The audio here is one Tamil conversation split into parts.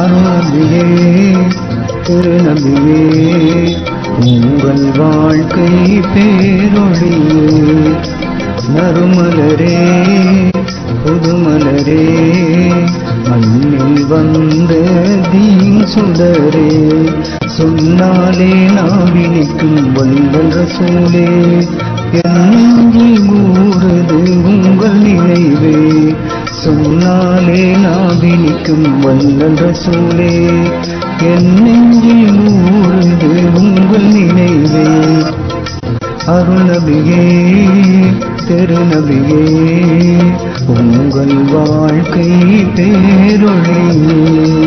அருள்நபியே திருநபியே உங்கள் வாழ்க்கை பேரொழியே நறுமலரே புதுமலரே மண்ணில் வந்த தீன் சுடரே சொன்னாலே நாவினிக்கும் வல்லல் ரசூலே என்னி கூறுது உங்கள் நினைவே சொன்னாலே நாவினிக்கும் வல்லல் ரசூலே என் நெஞ்சில் ஊறுது உங்கள் நினைவே அருள்நபியே திருநபியே உங்கள் வாழ்க்கை பேரொழியே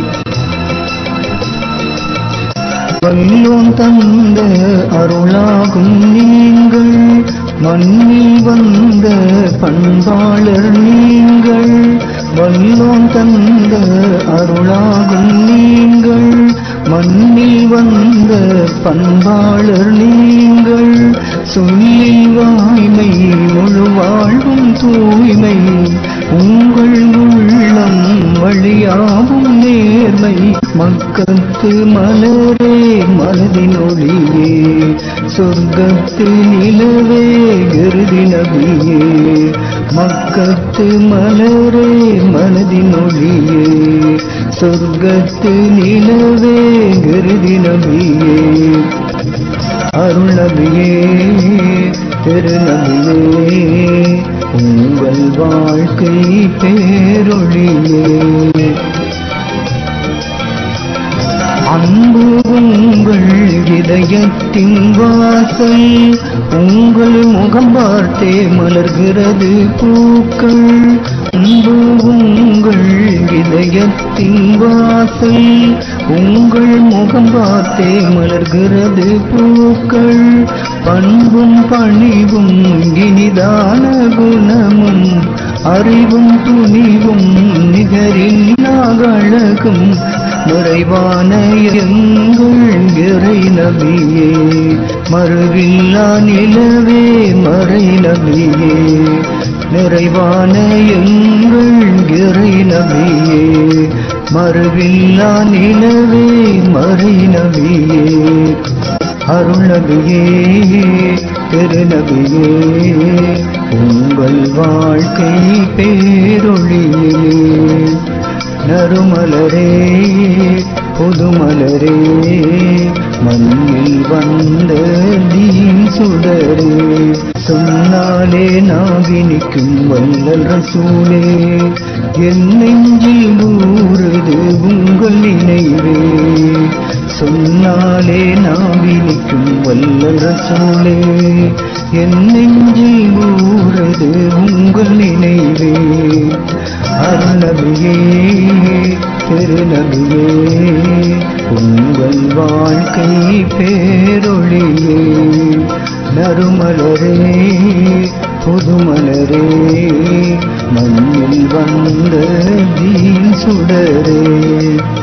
வல்லோன் தந்த அருளாகும் நீங்கள் மண்ணில் வந்த பண்பாளர் நீங்கள் வல்லோன் தந்த அருளாகும் நீங்கள் மண்ணில் வந்த பண்பாளர் நீங்கள் சொல்லில் வாய்மை முழு வாழ்வும் தூய்மை உங்கள் உள்ளம் வழியாவும் நேர்மை மக்கத்து மலரே மனதின் ஒளியே சொர்க்கத்து நிலவே கிருதி நபியே மக்கத்து மலரே மனதின் ஒளியே சொர்க்கத்து நிலவே கிருதி நபியே அருள்நபியே திருநபியே உங்கள் வாழ்க்கை பேரொழியே அன்பு உங்கள் இதயத்தின் வாசல் உங்கள் முகம் பார்த்தே மலர்கிறது பூக்கள் அன்பு உங்கள் இதயத்தின் வாசல் உங்கள் முகம் பார்த்தே மலர்கிறது பூக்கள் பண்பும் பணிவும் இனிதான குணமும் அறிவும் துணிவும் நிகரின் அழகும் நிறைவான எங்கள் இறை நபியே மறுவில்லா நிலவே மறை நபியே நிறைவான எங்கள் இறை நபியே மறுவில்லா நிலவே மறை நபியே அருள்நபியே திருநபியே உங்கள் வாழ்க்கை பேரொழியே நறுமலரே புதுமலரே மண்ணில் வந்த தீன் சுடரே சொன்னாலே நாவினிக்கும் வல்லல் ரசூலே என் நெஞ்சில் ஊறுது உங்கள் நினைவே சொன்னாலே நாவினிக்கும் வல்லல் ரசூலே என் நெஞ்சில் ஊறுது உங்கள் நினைவே அருநபியே திருநபியே உங்கள் வாழ்க்கை பேரொழியே நறுமலரே புதுமலரே மண்ணில் வந்த தீன் சுடரே